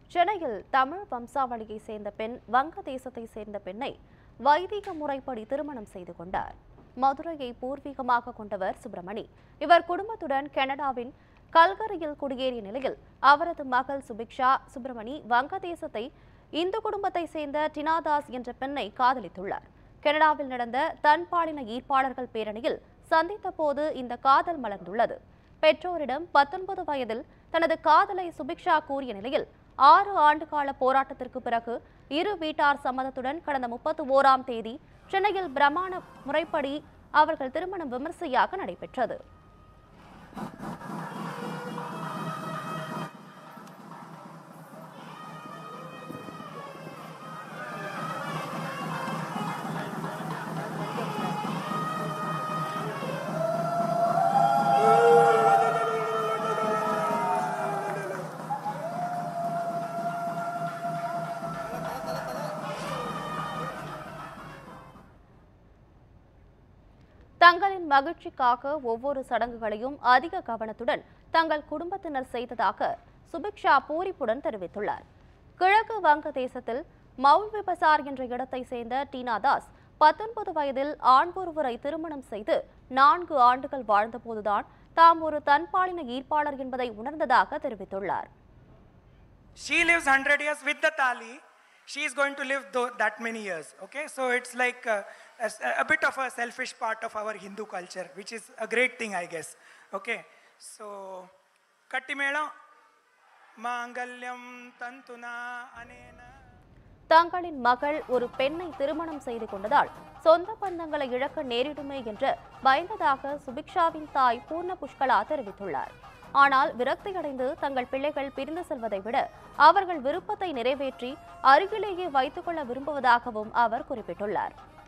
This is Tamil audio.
சென்னையில் தமிழ் வம்சாவளியை சேர்ந்த பெண் வங்கதேசத்தை சேர்ந்த பெண்ணை வைதிக முறைப்படி திருமணம் செய்து கொண்டார் மதுரையை பூர்வீகமாக கொண்டவர் சுப்பிரமணி இவர் குடும்பத்துடன் கனடாவின் கல்கரியில் குடியேறிய நிலையில் அவரது மகள் சுபிக்ஷா சுப்பிரமணி வங்கதேசத்தை இந்து குடும்பத்தை சேர்ந்த டினாதாஸ் என்ற பெண்ணை காதலித்துள்ளார் கனடாவில் நடந்த தன்பாலின ஈர்ப்பாளர்கள் பேரணியில் சந்தித்த போது இந்த காதல் மலர்ந்துள்ளது பெற்றோரிடம் பத்தொன்பது வயதில் தனது காதலை சுபிக்ஷா கூறிய நிலையில் ஆறு ஆண்டுகால போராட்டத்திற்கு பிறகு இரு வீட்டார் சம்மதத்துடன் கடந்த முப்பத்தி ஓராம் தேதி சென்னையில் பிரமாண முறைப்படி அவர்கள் திருமணம் விமர்சையாக நடைபெற்றது தங்களின் மகிழ்ச்சிக்காக ஒவ்வொரு சடங்குகளையும் அதிக கவனத்துடன் தங்கள் குடும்பத்தினர் செய்ததாக சுபிக்ஷா பூரிப்புடன் தெரிவித்துள்ளார் கிழக்கு வங்கதேசத்தில் மவுல்வி பசார் என்ற இடத்தை சேர்ந்த டீனா தாஸ் பத்தொன்பது வயதில் ஆண் ஒருவரை திருமணம் செய்து நான்கு ஆண்டுகள் வாழ்ந்தபோதுதான் தாம் ஒரு தன்பாலின ஈர்ப்பாளர் என்பதை உணர்ந்ததாக தெரிவித்துள்ளார் she lives 100 years with the tali she is going to live tho- that many years okay so it's like uh, a, s- a bit of a selfish part of our hindu culture which is a great thing i guess okay so kattimelam mangalyam tantuna anena தங்களின் மகள் ஒரு பெண்ணை திருமணம் செய்து கொண்டதால் சொந்த பந்தங்களை இழக்க நேரிடுமே என்று பயந்ததாக சுபிக்ஷாவின் தாய் பூர்ண புஷ்கலா தெரிவித்துள்ளார் ஆனால் விரக்தியடைந்து தங்கள் பிள்ளைகள் பிரிந்து செல்வதை விட அவர்கள் விருப்பத்தை நிறைவேற்றி அருகிலேயே வைத்துக் கொள்ள விரும்புவதாகவும் அவர் குறிப்பிட்டுள்ளார்